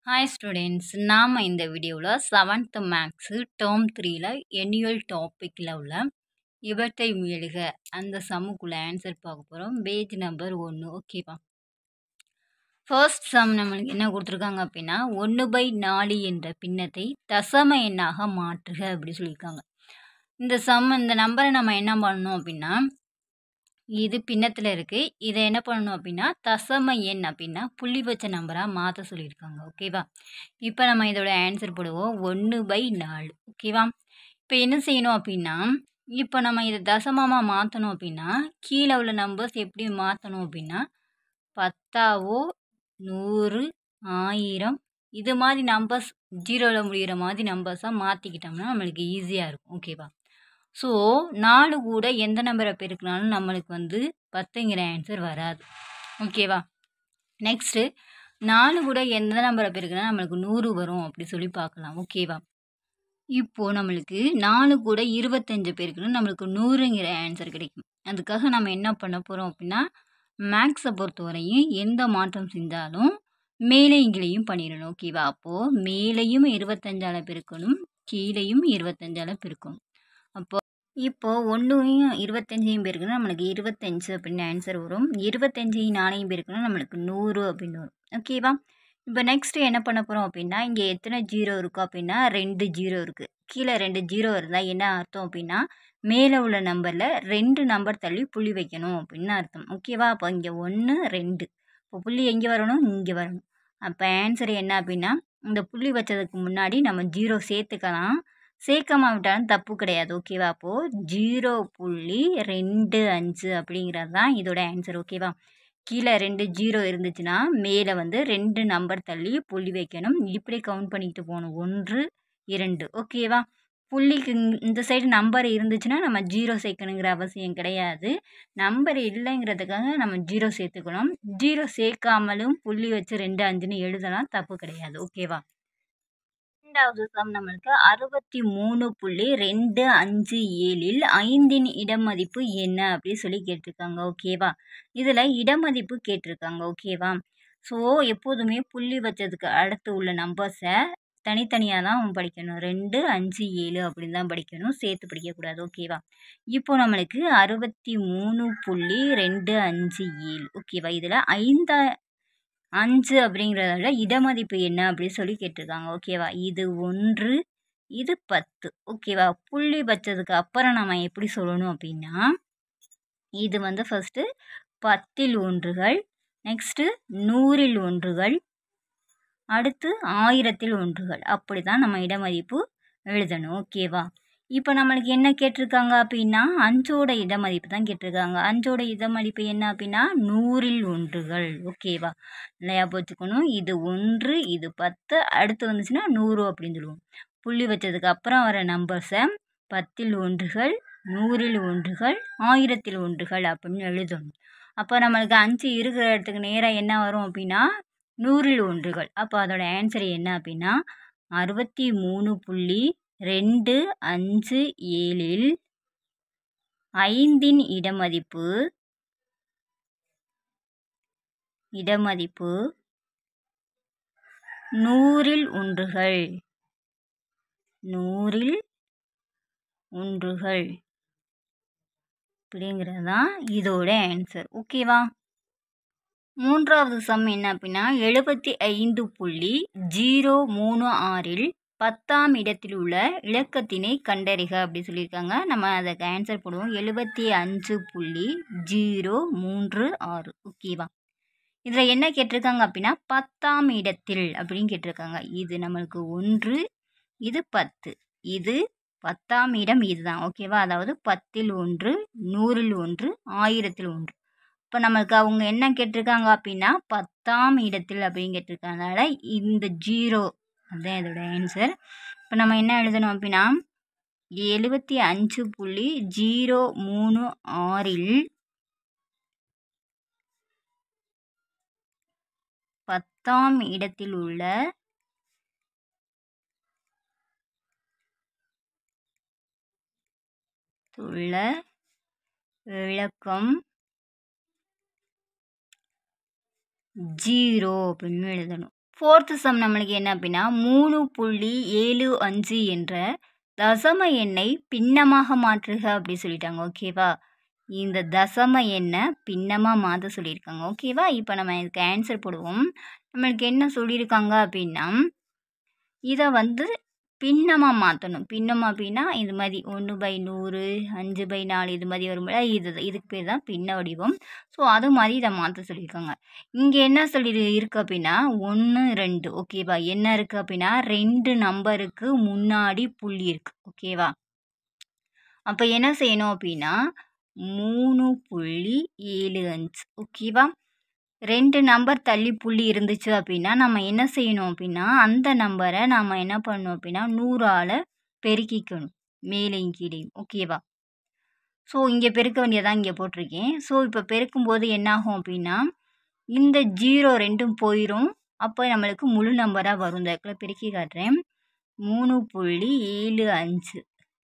hi students நாம் இந்த வீடியோவில் செவன்த் மேக்ஸு டேர்ம் த்ரீயில் என்யூவல் டாப்பிக்கில் உள்ள இவற்றை முயலுக அந்த சம்முக்குள்ளே ஆன்சர் பார்க்க போகிறோம் பேஜ் நம்பர் ஒன்று ஓகேவா ஃபர்ஸ்ட் சம் நம்மளுக்கு என்ன கொடுத்துருக்காங்க அப்படின்னா ஒன்று பை நாலு என்ற பின்னத்தை தசம எண்ணாக மாற்றுக அப்படி சொல்லியிருக்காங்க இந்த சம் இந்த நம்பரை நம்ம என்ன பண்ணணும் அப்படின்னா இது பின்னத்தில் இருக்குது இதை என்ன பண்ணணும் அப்படின்னா தசம எண் அப்படின்னா புள்ளி வச்ச நம்பராக மாற்ற சொல்லியிருக்காங்க ஓகேவா இப்போ நம்ம இதோட ஆன்சர் போடுவோம் ஒன்று பை நாலு ஓகேவா இப்போ என்ன செய்யணும் அப்படின்னா இப்போ நம்ம இதை தசமமாக மாற்றணும் அப்படின்னா கீழே உள்ள நம்பர்ஸ் எப்படி மாற்றணும் அப்படின்னா பத்தாவோ நூறு ஆயிரம் இது மாதிரி நம்பர்ஸ் ஜீரோவில் முடிகிற மாதிரி நம்பர்ஸாக மாற்றிக்கிட்டோம்னா நம்மளுக்கு ஈஸியாக இருக்கும் ஓகேவா ஸோ நாலு கூட எந்த நம்பரை பெருக்கினாலும் நம்மளுக்கு வந்து பத்துங்கிற ஆன்சர் வராது ஓகேவா நெக்ஸ்ட்டு நாலு கூட எந்த நம்பரை பெருக்கினா நம்மளுக்கு நூறு வரும் அப்படி சொல்லி பார்க்கலாம் ஓகேவா இப்போது நம்மளுக்கு நாலு கூட இருபத்தஞ்சு பேருக்குன்னு நம்மளுக்கு நூறுங்கிற ஆன்சர் கிடைக்கும் அதுக்காக நம்ம என்ன பண்ண போகிறோம் அப்படின்னா மேக்ஸை பொறுத்தவரையும் எந்த மாற்றம் செஞ்சாலும் மேலேயும் கீழேயும் பண்ணிடணும் ஓகேவா அப்போது மேலேயும் இருபத்தஞ்சால் பெருக்கணும் கீழேயும் இருபத்தஞ்சால் பெருக்கணும் அப்போ இப்போது ஒன்றையும் இருபத்தஞ்சையும் பேருக்குன்னா நம்மளுக்கு இருபத்தஞ்சு அப்படின்னு ஆன்சர் வரும் இருபத்தஞ்சையும் நாலையும் பேருக்குன்னா நம்மளுக்கு நூறு அப்படின்னு வரும் ஓகேவா இப்போ நெக்ஸ்ட்டு என்ன பண்ண போகிறோம் அப்படின்னா இங்கே எத்தனை ஜீரோ இருக்கும் அப்படின்னா ரெண்டு ஜீரோ இருக்குது கீழே ரெண்டு ஜீரோ இருந்தால் என்ன அர்த்தம் அப்படின்னா மேலே உள்ள நம்பரில் ரெண்டு நம்பர் தள்ளி புள்ளி வைக்கணும் அப்படின்னு அர்த்தம் ஓகேவா அப்போ இங்கே ஒன்று ரெண்டு இப்போ புள்ளி எங்கே வரணும் இங்கே வரணும் அப்போ ஆன்சர் என்ன அப்படின்னா இந்த புள்ளி வச்சதுக்கு முன்னாடி நம்ம ஜீரோ சேர்த்துக்கலாம் சேர்க்காம விட்டாலும் தப்பு கிடையாது ஓகேவா அப்போது ஜீரோ புள்ளி ரெண்டு அஞ்சு அப்படிங்கிறது தான் இதோட ஆன்சர் ஓகேவா கீழே ரெண்டு ஜீரோ இருந்துச்சுன்னா மேலே வந்து ரெண்டு நம்பர் தள்ளி புள்ளி வைக்கணும் இப்படி கவுண்ட் பண்ணிட்டு போகணும் ஒன்று இரண்டு ஓகேவா புள்ளிக்கு இந்த சைடு நம்பர் இருந்துச்சுன்னா நம்ம ஜீரோ சேர்க்கணுங்கிற அவசியம் கிடையாது நம்பர் இல்லைங்கிறதுக்காக நம்ம ஜீரோ சேர்த்துக்கணும் ஜீரோ சேர்க்காமலும் புள்ளி வச்சு ரெண்டு அஞ்சுன்னு எழுதலாம் தப்பு கிடையாது ஓகேவா ரெண்டாவது சம் நம்மளுக்கு அறுபத்தி மூணு புள்ளி ரெண்டு அஞ்சு ஏழில் ஐந்தின் இடமதிப்பு என்ன அப்படின்னு சொல்லி கேட்டிருக்காங்க ஓகேவா இதில் இடமதிப்பு கேட்டிருக்காங்க ஓகேவா ஸோ எப்போதுமே புள்ளி வச்சதுக்கு அடுத்து உள்ள நம்பர்ஸை தனித்தனியாக தான் படிக்கணும் ரெண்டு அஞ்சு ஏழு அப்படின்னு தான் படிக்கணும் சேர்த்து படிக்கக்கூடாது ஓகேவா இப்போ நம்மளுக்கு அறுபத்தி மூணு புள்ளி ரெண்டு அஞ்சு ஏழு ஓகேவா இதில் ஐந்தா அஞ்சு அப்படிங்கிறதால இடமதிப்பு என்ன அப்படின்னு சொல்லி கேட்டிருக்காங்க ஓகேவா இது ஒன்று இது பத்து ஓகேவா புள்ளி வச்சதுக்கு அப்புறம் நம்ம எப்படி சொல்லணும் அப்படின்னா இது வந்து ஃபஸ்ட்டு பத்தில் ஒன்றுகள் நெக்ஸ்ட்டு நூறில் ஒன்றுகள் அடுத்து ஆயிரத்தில் ஒன்றுகள் அப்படி தான் நம்ம இடமதிப்பு எழுதணும் ஓகேவா இப்போ நம்மளுக்கு என்ன கேட்டிருக்காங்க அப்படின்னா அஞ்சோட இடமதிப்பு தான் கேட்டிருக்காங்க அஞ்சோட இடமதிப்பு என்ன அப்படின்னா நூறில் ஒன்றுகள் ஓகேவா இல்லையா போச்சுக்கணும் இது ஒன்று இது பத்து அடுத்து வந்துச்சுன்னா நூறு அப்படின்னு சொல்லுவோம் புள்ளி வச்சதுக்கு அப்புறம் வர நம்பர்ஸை பத்தில் ஒன்றுகள் நூறில் ஒன்றுகள் ஆயிரத்தில் ஒன்றுகள் அப்படின்னு எழுதணும் அப்போ நம்மளுக்கு அஞ்சு இருக்கிற இடத்துக்கு நேராக என்ன வரும் அப்படின்னா நூறில் ஒன்றுகள் அப்போ அதோட ஆன்சர் என்ன அப்படின்னா அறுபத்தி மூணு புள்ளி ரெண்டு அஞ்சு ஏழில் ஐந்தின் இடமதிப்பு இடமதிப்பு நூறில் ஒன்றுகள் நூறில் ஒன்றுகள் அப்படிங்கிறது தான் இதோட ஆன்சர் ஓகேவா மூன்றாவது சம் என்ன அப்படின்னா எழுபத்தி ஐந்து புள்ளி ஜீரோ மூணு ஆறில் பத்தாம் இடத்தில் உள்ள இலக்கத்தினை கண்டறிக அப்படி சொல்லியிருக்காங்க நம்ம அதுக்கு ஆன்சர் போடுவோம் எழுபத்தி அஞ்சு புள்ளி ஜீரோ மூன்று ஆறு ஓகேவா இதில் என்ன கேட்டிருக்காங்க அப்படின்னா பத்தாம் இடத்தில் அப்படின்னு கேட்டிருக்காங்க இது நம்மளுக்கு ஒன்று இது பத்து இது பத்தாம் இடம் இதுதான் ஓகேவா அதாவது பத்தில் ஒன்று நூறில் ஒன்று ஆயிரத்தில் ஒன்று இப்போ நம்மளுக்கு அவங்க என்ன கேட்டிருக்காங்க அப்படின்னா பத்தாம் இடத்தில் அப்படின்னு கேட்டிருக்கனால இந்த ஜீரோ அதுதான் இதோட ஆன்சர் இப்போ நம்ம என்ன எழுதணும் அப்படின்னா எழுபத்தி அஞ்சு புள்ளி ஜீரோ மூணு ஆறில் பத்தாம் இடத்தில் உள்ள உள்ள விளக்கம் ஜீரோ அப்படின்னு எழுதணும் ஃபோர்த்து சம் நம்மளுக்கு என்ன அப்படின்னா மூணு புள்ளி ஏழு அஞ்சு என்ற தசம எண்ணை பின்னமாக மாற்றுக அப்படி சொல்லிட்டாங்க ஓகேவா இந்த தசம எண்ணை பின்னமாக மாற்ற சொல்லியிருக்காங்க ஓகேவா இப்போ நம்ம இதுக்கு ஆன்சர் போடுவோம் நம்மளுக்கு என்ன சொல்லியிருக்காங்க அப்படின்னா இதை வந்து பின்னமாக மாற்றணும் பின்னம் அப்படின்னா இது மாதிரி ஒன்று பை நூறு அஞ்சு பை நாலு இது மாதிரி வரும்போது இது இதுக்கு பேர் தான் பின்ன வடிவம் ஸோ அது மாதிரி இதை மாற்ற சொல்லியிருக்காங்க இங்கே என்ன சொல்லி இருக்கு அப்படின்னா ஒன்று ரெண்டு ஓகேவா என்ன இருக்குது அப்படின்னா ரெண்டு நம்பருக்கு முன்னாடி புள்ளி இருக்குது ஓகேவா அப்போ என்ன செய்யணும் அப்படின்னா மூணு புள்ளி ஏழு அஞ்சு ஓகேவா ரெண்டு நம்பர் தள்ளி புள்ளி இருந்துச்சு அப்படின்னா நம்ம என்ன செய்யணும் அப்படின்னா அந்த நம்பரை நம்ம என்ன பண்ணணும் அப்படின்னா நூறால் பெருக்கிக்கணும் மேலேயும் கீழேயும் ஓகேவா ஸோ இங்கே பெருக்க வேண்டியதான் இங்கே போட்டிருக்கேன் ஸோ இப்போ பெருக்கும்போது என்னாகும் அப்படின்னா இந்த ஜீரோ ரெண்டும் போயிடும் அப்போ நம்மளுக்கு முழு நம்பராக வரும் இந்த இடத்துல பெருக்கி காட்டுறேன் மூணு புள்ளி ஏழு அஞ்சு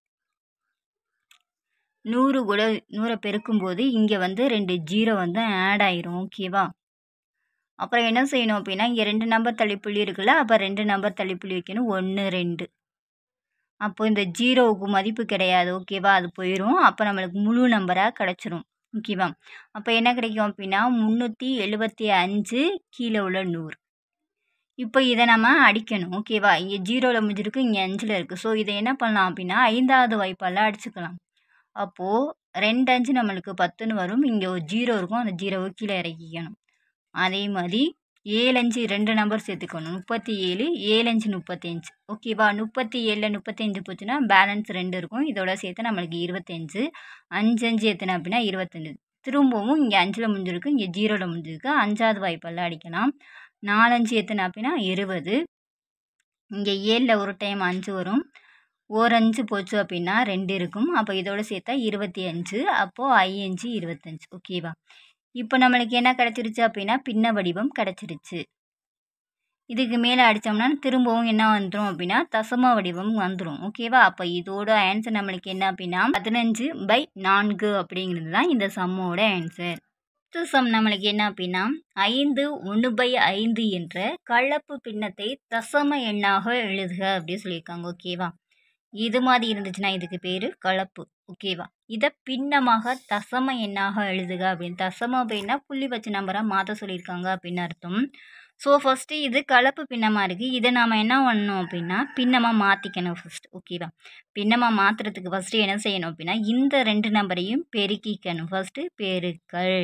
நூறு கூட நூறை பெருக்கும்போது இங்கே வந்து ரெண்டு ஜீரோ வந்து ஆட் ஆயிரும் ஓகேவா அப்புறம் என்ன செய்யணும் அப்படின்னா இங்கே ரெண்டு நம்பர் தள்ளிப்புள்ளி இருக்குல்ல அப்போ ரெண்டு நம்பர் தள்ளிப்புள்ளி வைக்கணும் ஒன்று ரெண்டு அப்போ இந்த ஜீரோவுக்கு மதிப்பு கிடையாது ஓகேவா அது போயிடும் அப்போ நம்மளுக்கு முழு நம்பராக கிடச்சிரும் ஓகேவா அப்போ என்ன கிடைக்கும் அப்படின்னா முந்நூற்றி எழுபத்தி அஞ்சு கீழே உள்ள நூறு இப்போ இதை நம்ம அடிக்கணும் ஓகேவா இங்கே ஜீரோவில் முடிஞ்சிருக்கு இங்கே அஞ்சில் இருக்குது ஸோ இதை என்ன பண்ணலாம் அப்படின்னா ஐந்தாவது வாய்ப்பால் அடிச்சுக்கலாம் அப்போது ரெண்டு அஞ்சு நம்மளுக்கு பத்துன்னு வரும் இங்கே ஒரு ஜீரோ இருக்கும் அந்த ஜீரோவை கீழே இறக்கிக்கணும் அதே மாதிரி ஏழஞ்சு ரெண்டு நம்பர் சேர்த்துக்கணும் முப்பத்தி ஏழு ஏழஞ்சு முப்பத்தஞ்சு ஓகேவா முப்பத்தி ஏழில் முப்பத்தஞ்சு போச்சுன்னா பேலன்ஸ் ரெண்டு இருக்கும் இதோட சேர்த்து நம்மளுக்கு இருபத்தஞ்சு அஞ்சஞ்சு எத்தனை அப்படின்னா இருபத்தஞ்சு திரும்பவும் இங்கே அஞ்சில் முடிஞ்சிருக்கு இங்கே ஜீரோவில் முடிஞ்சிருக்கு அஞ்சாவது வாய்ப்பெல்லாம் அடிக்கலாம் நாலஞ்சு எத்தனை அப்படின்னா இருபது இங்கே ஏழில் ஒரு டைம் அஞ்சு வரும் ஓரஞ்சு போச்சு அப்படின்னா ரெண்டு இருக்கும் அப்போ இதோட சேர்த்தா இருபத்தி அஞ்சு அப்போது ஐயஞ்சு இருபத்தஞ்சு ஓகேவா இப்போ நம்மளுக்கு என்ன கிடச்சிருச்சு அப்படின்னா பின்ன வடிவம் கிடச்சிருச்சு இதுக்கு மேலே அடித்தோம்னா திரும்பவும் என்ன வந்துடும் அப்படின்னா தசம வடிவம் வந்துடும் ஓகேவா அப்போ இதோட ஆன்சர் நம்மளுக்கு என்ன அப்படின்னா பதினஞ்சு பை நான்கு அப்படிங்கிறது தான் இந்த சம்மோட ஆன்சர் அடுத்த சம் நம்மளுக்கு என்ன அப்படின்னா ஐந்து ஒன்று பை ஐந்து என்ற கலப்பு பின்னத்தை தசம எண்ணாக எழுதுக அப்படின்னு சொல்லியிருக்காங்க ஓகேவா இது மாதிரி இருந்துச்சுன்னா இதுக்கு பேர் கலப்பு ஓகேவா இதை பின்னமாக தசம எண்ணாக எழுதுக அப்படின்னு தசம அப்படின்னா புள்ளி வச்ச நம்பராக மாற்ற சொல்லியிருக்காங்க அப்படின்னு அர்த்தம் ஸோ ஃபஸ்ட்டு இது கலப்பு பின்னமாக இருக்குது இதை நாம் என்ன பண்ணணும் அப்படின்னா பின்னமாக மாற்றிக்கணும் ஃபஸ்ட் ஓகேவா பின்னமாக மாற்றுறதுக்கு ஃபஸ்ட்டு என்ன செய்யணும் அப்படின்னா இந்த ரெண்டு நம்பரையும் பெருக்கிக்கணும் ஃபஸ்ட்டு பெருக்கல்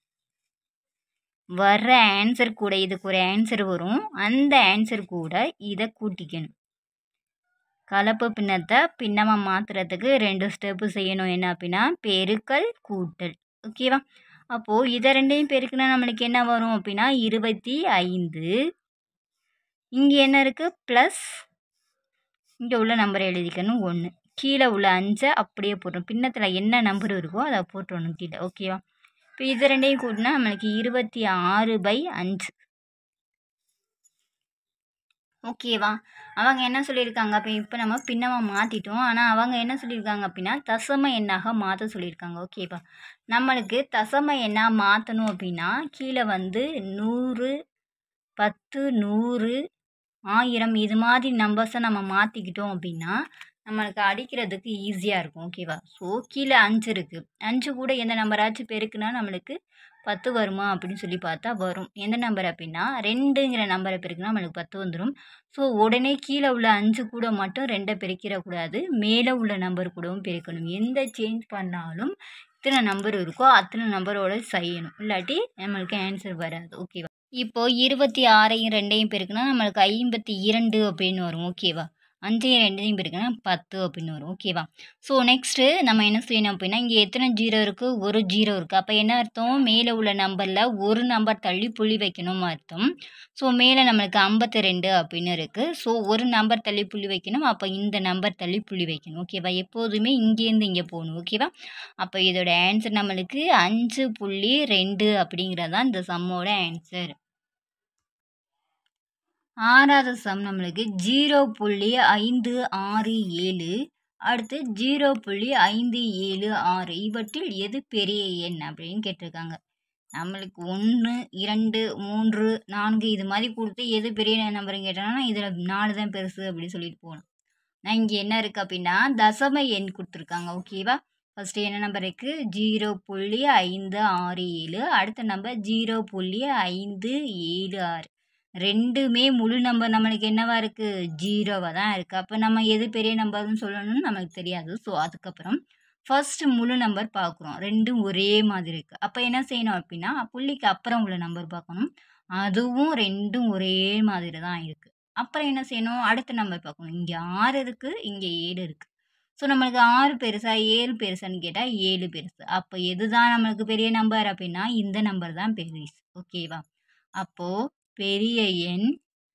வர்ற ஆன்சர் கூட இதுக்கு ஒரு ஆன்சர் வரும் அந்த ஆன்சர் கூட இதை கூட்டிக்கணும் கலப்பு பின்னத்தை பின்னமாக மாற்றுறதுக்கு ரெண்டு ஸ்டெப்பு செய்யணும் என்ன அப்படின்னா பெருக்கல் கூட்டல் ஓகேவா அப்போது இதை ரெண்டையும் பெருக்குனா நம்மளுக்கு என்ன வரும் அப்படின்னா இருபத்தி ஐந்து இங்கே என்ன இருக்குது ப்ளஸ் இங்கே உள்ள நம்பரை எழுதிக்கணும் ஒன்று கீழே உள்ள அஞ்சை அப்படியே போட்டணும் பின்னத்தில் என்ன நம்பர் இருக்கோ அதை போட்டணும் கீழே ஓகேவா இப்போ இது ரெண்டையும் கூட்டினா நம்மளுக்கு இருபத்தி ஆறு பை அஞ்சு ஓகேவா அவங்க என்ன சொல்லியிருக்காங்க அப்போ இப்போ நம்ம பின்னமாக மாற்றிட்டோம் ஆனால் அவங்க என்ன சொல்லியிருக்காங்க அப்படின்னா தசம எண்ணாக மாற்ற சொல்லியிருக்காங்க ஓகேவா நம்மளுக்கு தசம எண்ணாக மாற்றணும் அப்படின்னா கீழே வந்து நூறு பத்து நூறு ஆயிரம் இது மாதிரி நம்பர்ஸை நம்ம மாற்றிக்கிட்டோம் அப்படின்னா நம்மளுக்கு அடிக்கிறதுக்கு ஈஸியாக இருக்கும் ஓகேவா ஸோ கீழே அஞ்சு இருக்குது அஞ்சு கூட எந்த நம்பராச்சும் பெருக்குனா நம்மளுக்கு பத்து வருமா அப்படின்னு சொல்லி பார்த்தா வரும் எந்த நம்பர் அப்படின்னா ரெண்டுங்கிற நம்பரை பெருக்குனா நம்மளுக்கு பத்து வந்துடும் ஸோ உடனே கீழே உள்ள அஞ்சு கூட மட்டும் ரெண்டை பெருக்கிடக்கூடாது மேலே உள்ள நம்பர் கூடவும் பெருக்கணும் எந்த சேஞ்ச் பண்ணாலும் இத்தனை நம்பர் இருக்கோ அத்தனை நம்பரோட செய்யணும் இல்லாட்டி நம்மளுக்கு ஆன்சர் வராது ஓகேவா இப்போது இருபத்தி ஆறையும் ரெண்டையும் பெருக்குனா நம்மளுக்கு ஐம்பத்தி இரண்டு அப்படின்னு வரும் ஓகேவா அஞ்சையும் ரெண்டையும் பெருக்குனா பத்து அப்படின்னு வரும் ஓகேவா ஸோ நெக்ஸ்ட்டு நம்ம என்ன செய்யணும் அப்படின்னா இங்கே எத்தனை ஜீரோ இருக்குது ஒரு ஜீரோ இருக்குது அப்போ என்ன அர்த்தம் மேலே உள்ள நம்பரில் ஒரு நம்பர் தள்ளி புள்ளி வைக்கணும் அர்த்தம் ஸோ மேலே நம்மளுக்கு ஐம்பத்தி ரெண்டு அப்படின்னு இருக்குது ஸோ ஒரு நம்பர் தள்ளி புள்ளி வைக்கணும் அப்போ இந்த நம்பர் தள்ளி புள்ளி வைக்கணும் ஓகேவா எப்போதுமே இங்கேருந்து இங்கே போகணும் ஓகேவா அப்போ இதோட ஆன்சர் நம்மளுக்கு அஞ்சு புள்ளி ரெண்டு அப்படிங்கிறது தான் இந்த சம்மோட ஆன்சர் ஆறாவது சம் நம்மளுக்கு ஜீரோ புள்ளி ஐந்து ஆறு ஏழு அடுத்து ஜீரோ புள்ளி ஐந்து ஏழு ஆறு இவற்றில் எது பெரிய எண் அப்படின்னு கேட்டிருக்காங்க நம்மளுக்கு ஒன்று இரண்டு மூன்று நான்கு இது மாதிரி கொடுத்து எது பெரிய நம்பருன்னு கேட்டாங்கன்னா இதில் நாலு தான் பெருசு அப்படி சொல்லிட்டு போகணும் நான் இங்கே என்ன இருக்குது அப்படின்னா தசம எண் கொடுத்துருக்காங்க ஓகேவா ஃபஸ்ட்டு என்ன நம்பர் இருக்குது ஜீரோ புள்ளி ஐந்து ஆறு ஏழு அடுத்த நம்பர் ஜீரோ புள்ளி ஐந்து ஏழு ஆறு ரெண்டுமே முழு நம்பர் நம்மளுக்கு என்னவா இருக்குது ஜீரோவாக தான் இருக்குது அப்போ நம்ம எது பெரிய நம்பர்னு சொல்லணும்னு நமக்கு தெரியாது ஸோ அதுக்கப்புறம் ஃபர்ஸ்ட் முழு நம்பர் பார்க்குறோம் ரெண்டும் ஒரே மாதிரி இருக்குது அப்போ என்ன செய்யணும் அப்படின்னா புள்ளிக்கு அப்புறம் உள்ள நம்பர் பார்க்கணும் அதுவும் ரெண்டும் ஒரே மாதிரி தான் இருக்குது அப்புறம் என்ன செய்யணும் அடுத்த நம்பர் பார்க்கணும் இங்கே ஆறு இருக்குது இங்கே ஏழு இருக்குது ஸோ நம்மளுக்கு ஆறு பெருசா ஏழு பெருசான்னு கேட்டால் ஏழு பெருசு அப்போ எதுதான் நம்மளுக்கு பெரிய நம்பர் அப்படின்னா இந்த நம்பர் தான் பெருசு ஓகேவா அப்போது பெரிய எண்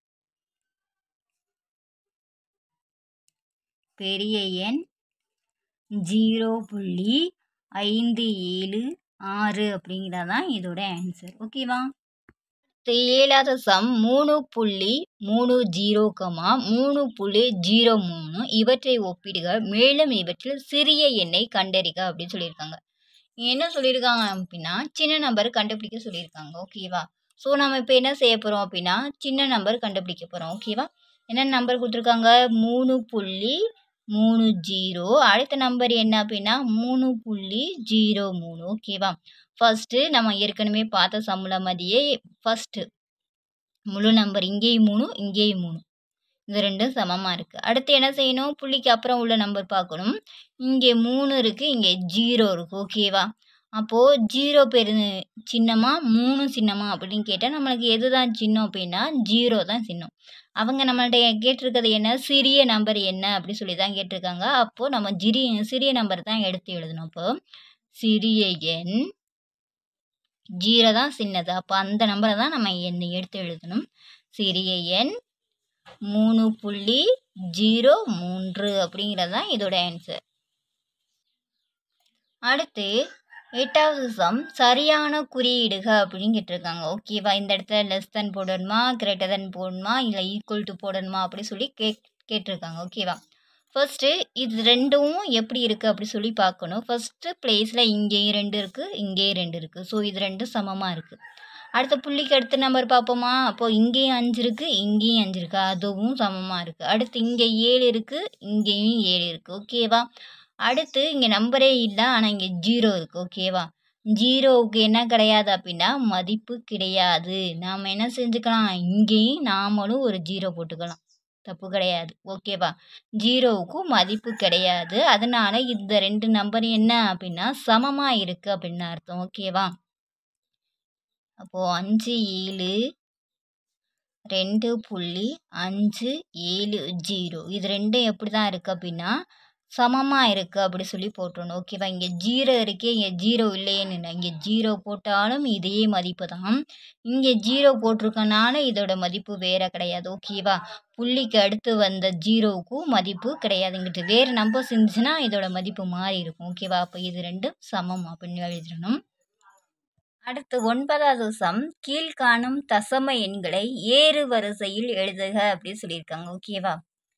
பெரிய எண் ஜீரோ புள்ளி ஐந்து ஏழு ஆறு அப்படிங்கிறது தான் இதோட ஆன்சர் ஓகேவா ஏழாவது சம் மூணு புள்ளி மூணு ஜீரோ கமா மூணு புள்ளி ஜீரோ மூணு இவற்றை ஒப்பிடுக மேலும் இவற்றில் சிறிய எண்ணை கண்டறிக அப்படின்னு சொல்லியிருக்காங்க என்ன சொல்லியிருக்காங்க அப்படின்னா சின்ன நம்பர் கண்டுபிடிக்க சொல்லியிருக்காங்க ஓகேவா ஸோ நம்ம இப்போ என்ன செய்ய போகிறோம் அப்படின்னா சின்ன நம்பர் கண்டுபிடிக்க போகிறோம் ஓகேவா என்ன நம்பர் கொடுத்துருக்காங்க மூணு புள்ளி மூணு ஜீரோ அடுத்த நம்பர் என்ன அப்படின்னா மூணு புள்ளி ஜீரோ மூணு ஓகேவா ஃபஸ்ட்டு நம்ம ஏற்கனவே பார்த்த சம்பளம் மாதிரியே ஃபஸ்ட்டு முழு நம்பர் இங்கேயும் மூணு இங்கேயும் மூணு இது ரெண்டும் சமமாக இருக்குது அடுத்து என்ன செய்யணும் புள்ளிக்கு அப்புறம் உள்ள நம்பர் பார்க்கணும் இங்கே மூணு இருக்குது இங்கே ஜீரோ இருக்குது ஓகேவா அப்போது ஜீரோ பெரு சின்னமா மூணு சின்னமா அப்படின்னு கேட்டால் நம்மளுக்கு எது தான் சின்னம் அப்படின்னா ஜீரோ தான் சின்னம் அவங்க நம்மள்ட்ட கேட்டிருக்கிறது என்ன சிறிய நம்பர் என்ன அப்படி சொல்லி தான் கேட்டிருக்காங்க அப்போது நம்ம ஜிரி சிறிய நம்பர் தான் எடுத்து எழுதணும் அப்போ சிறிய எண் ஜீரோ தான் சின்னது அப்போ அந்த நம்பரை தான் நம்ம எண் எடுத்து எழுதணும் சிறிய எண் மூணு புள்ளி ஜீரோ மூன்று அப்படிங்கிறது தான் இதோட ஆன்சர் அடுத்து எட்டாவது சம் சரியான குறியீடுக அப்படின்னு கேட்டிருக்காங்க ஓகேவா இந்த இடத்துல லெஸ் தென் போடணுமா கிரேட்டர் தென் போடணுமா இல்லை ஈக்குவல் டு போடணுமா அப்படி சொல்லி கே கேட்டிருக்காங்க ஓகேவா ஃபர்ஸ்ட்டு இது ரெண்டும் எப்படி இருக்குது அப்படி சொல்லி பார்க்கணும் ஃபஸ்ட்டு ப்ளேஸில் இங்கேயும் ரெண்டு இருக்குது இங்கேயும் ரெண்டு இருக்குது ஸோ இது ரெண்டும் சமமாக இருக்குது அடுத்த புள்ளிக்கு அடுத்த நம்பர் பார்ப்போமா அப்போது இங்கேயும் அஞ்சு இருக்குது இங்கேயும் அஞ்சு இருக்குது அதுவும் சமமாக இருக்குது அடுத்து இங்கே ஏழு இருக்குது இங்கேயும் ஏழு இருக்குது ஓகேவா அடுத்து இங்கே நம்பரே இல்லை ஆனால் இங்கே ஜீரோ இருக்குது ஓகேவா ஜீரோவுக்கு என்ன கிடையாது அப்படின்னா மதிப்பு கிடையாது நாம் என்ன செஞ்சுக்கலாம் இங்கேயும் நாமளும் ஒரு ஜீரோ போட்டுக்கலாம் தப்பு கிடையாது ஓகேவா ஜீரோவுக்கும் மதிப்பு கிடையாது அதனால இந்த ரெண்டு நம்பர் என்ன அப்படின்னா சமமாக இருக்குது அப்படின்னு அர்த்தம் ஓகேவா அப்போது அஞ்சு ஏழு ரெண்டு புள்ளி அஞ்சு ஏழு ஜீரோ இது ரெண்டும் எப்படி தான் இருக்குது அப்படின்னா சமமாக இருக்குது அப்படி சொல்லி போட்டுருணும் ஓகேவா இங்கே ஜீரோ இருக்கே இங்கே ஜீரோ இல்லையேன்னு இங்கே ஜீரோ போட்டாலும் இதே மதிப்பு தான் இங்கே ஜீரோ போட்டிருக்கனால இதோட மதிப்பு வேறு கிடையாது ஓகேவா புள்ளிக்கு அடுத்து வந்த ஜீரோவுக்கும் மதிப்பு கிடையாது இங்கிட்டு வேறு நம்பர்ஸ் இருந்துச்சுன்னா இதோட மதிப்பு மாறி இருக்கும் ஓகேவா அப்போ இது ரெண்டும் சமம் அப்படின்னு எழுதிடணும் அடுத்து ஒன்பதாவது சம் கீழ்காணும் தசம எண்களை ஏறு வரிசையில் எழுதுக அப்படின்னு சொல்லியிருக்காங்க ஓகேவா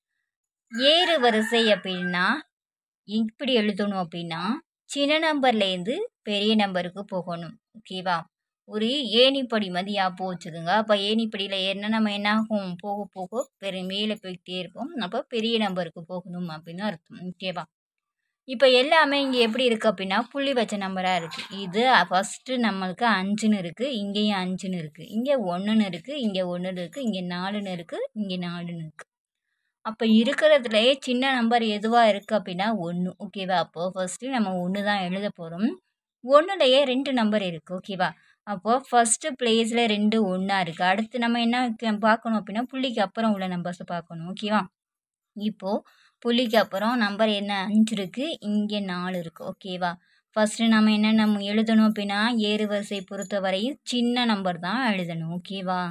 ஏறு வரிசை அப்படின்னா இப்படி எழுதணும் அப்படின்னா சின்ன நம்பர்லேருந்து பெரிய நம்பருக்கு போகணும் ஓகேவா ஒரு ஏணிப்படி மாதிரி ஞாபகம் வச்சுதுங்க அப்போ ஏணிப்படியில் ஏறினா நம்ம என்ன ஆகும் போக போக பெரிய மேலே போய்கிட்டே இருப்போம் அப்போ பெரிய நம்பருக்கு போகணும் அப்படின்னு அர்த்தம் ஓகேவா இப்போ எல்லாமே இங்கே எப்படி இருக்குது அப்படின்னா புள்ளி வச்ச நம்பராக இருக்குது இது ஃபஸ்ட்டு நம்மளுக்கு அஞ்சுன்னு இருக்குது இங்கேயும் அஞ்சுன்னு இருக்குது இங்கே ஒன்றுன்னு இருக்குது இங்கே ஒன்றுன்னு இருக்குது இங்கே நாலுன்னு இருக்குது இங்கே நாலுன்னு இருக்குது அப்போ இருக்கிறதுலையே சின்ன நம்பர் எதுவாக இருக்குது அப்படின்னா ஒன்று ஓகேவா அப்போது ஃபஸ்ட்டு நம்ம ஒன்று தான் எழுத போகிறோம் ஒன்றுலையே ரெண்டு நம்பர் இருக்குது ஓகேவா அப்போது ஃபஸ்ட்டு ப்ளேஸில் ரெண்டு ஒன்றா இருக்குது அடுத்து நம்ம என்ன க- பார்க்கணும் அப்படின்னா புள்ளிக்கு அப்புறம் உள்ள நம்பர்ஸை பார்க்கணும் ஓகேவா இப்போது புள்ளிக்கு அப்புறம் நம்பர் என்ன அஞ்சு இருக்குது இங்கே நாலு இருக்குது ஓகேவா ஃபஸ்ட்டு நம்ம என்ன நம்ம எழுதணும் அப்படின்னா ஏறு வரிசை பொறுத்த வரையும் சின்ன நம்பர் தான் எழுதணும் ஓகேவா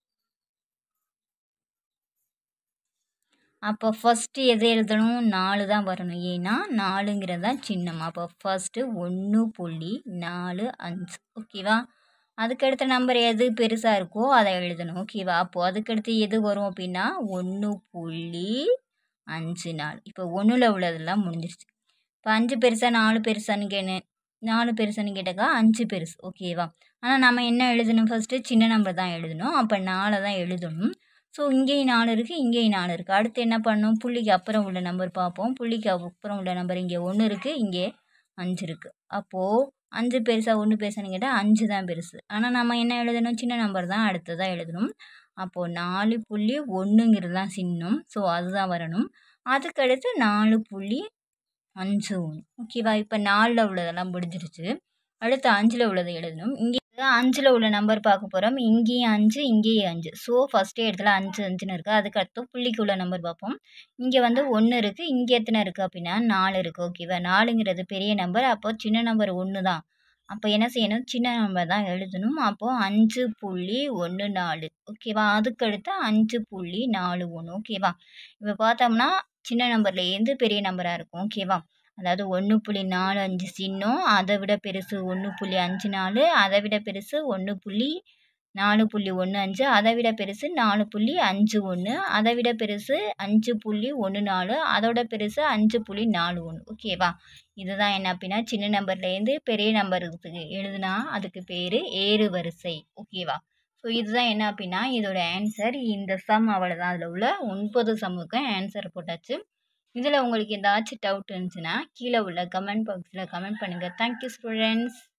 அப்போ ஃபஸ்ட்டு எது எழுதணும் நாலு தான் வரணும் ஏன்னா நாலுங்கிறது தான் சின்னம் அப்போ ஃபஸ்ட்டு ஒன்று புள்ளி நாலு அஞ்சு ஓகேவா அதுக்கடுத்த நம்பர் எது பெருசாக இருக்கோ அதை எழுதணும் ஓகேவா அப்போது அதுக்கடுத்து எது வரும் அப்படின்னா ஒன்று புள்ளி அஞ்சு நாலு இப்போ ஒன்றில் உள்ளதெல்லாம் முடிஞ்சிருச்சு இப்போ அஞ்சு பெருசா நாலு பெருசான்னு கேனு நாலு பெருசுன்னு கேட்டாக்கா அஞ்சு பெருசு ஓகேவா ஆனால் நம்ம என்ன எழுதணும் ஃபஸ்ட்டு சின்ன நம்பர் தான் எழுதணும் அப்போ நாலை தான் எழுதணும் ஸோ இங்கேயும் நாலு இருக்குது இங்கேயும் நாலு இருக்குது அடுத்து என்ன பண்ணணும் புள்ளிக்கு அப்புறம் உள்ள நம்பர் பார்ப்போம் புள்ளிக்கு அப்புறம் உள்ள நம்பர் இங்கே ஒன்று இருக்குது இங்கே அஞ்சு இருக்குது அப்போது அஞ்சு பெருசா ஒன்று பெருசான்னு கேட்டால் அஞ்சு தான் பெருசு ஆனால் நம்ம என்ன எழுதணும் சின்ன நம்பர் தான் அடுத்ததாக எழுதணும் அப்போது நாலு புள்ளி ஒன்றுங்கிறது தான் சின்னம் ஸோ அதுதான் வரணும் அதுக்கடுத்து நாலு புள்ளி அஞ்சு ஒன்று ஓகேவா இப்போ நாலில் உள்ளதெல்லாம் முடிஞ்சிருச்சு அடுத்து அஞ்சில் உள்ளதை எழுதணும் இங்கே அஞ்சில் உள்ள நம்பர் பார்க்க போகிறோம் இங்கேயும் அஞ்சு இங்கேயும் அஞ்சு ஸோ ஃபஸ்ட்டே இடத்துல அஞ்சு அஞ்சுன்னு இருக்குது அதுக்கடுத்து புள்ளிக்கு உள்ள நம்பர் பார்ப்போம் இங்கே வந்து ஒன்று இருக்குது இங்கே எத்தனை இருக்குது அப்படின்னா நாலு இருக்குது ஓகேவா நாலுங்கிறது பெரிய நம்பர் அப்போ சின்ன நம்பர் ஒன்று தான் அப்போ என்ன செய்யணும் சின்ன நம்பர் தான் எழுதணும் அப்போது அஞ்சு புள்ளி ஒன்று நாலு ஓகேவா அதுக்கடுத்து அஞ்சு புள்ளி நாலு ஒன்று ஓகேவா இப்போ பார்த்தோம்னா சின்ன நம்பர்லேருந்து பெரிய நம்பராக இருக்கும் ஓகேவா அதாவது ஒன்று புள்ளி நாலு அஞ்சு சின்னம் அதை விட பெருசு ஒன்று புள்ளி அஞ்சு நாலு அதை விட பெருசு ஒன்று புள்ளி நாலு புள்ளி ஒன்று அஞ்சு அதை விட பெருசு நாலு புள்ளி அஞ்சு ஒன்று அதை விட பெருசு அஞ்சு புள்ளி ஒன்று நாலு அதோட பெருசு அஞ்சு புள்ளி நாலு ஒன்று ஓகேவா இதுதான் என்ன அப்படின்னா சின்ன நம்பர்லேருந்து பெரிய நம்பருக்கு எழுதுனா அதுக்கு பேர் ஏறு வரிசை ஓகேவா ஸோ இதுதான் என்ன அப்படின்னா இதோட ஆன்சர் இந்த சம் அவ்வளோதான் அதில் உள்ள ஒன்பது சம்முக்கு ஆன்சர் போட்டாச்சு இதில் உங்களுக்கு ஏதாச்சும் டவுட் இருந்துச்சுன்னா கீழே உள்ள கமெண்ட் பாக்ஸில் கமெண்ட் பண்ணுங்கள் தேங்க்யூ ஸ்டூடெண்ட்ஸ்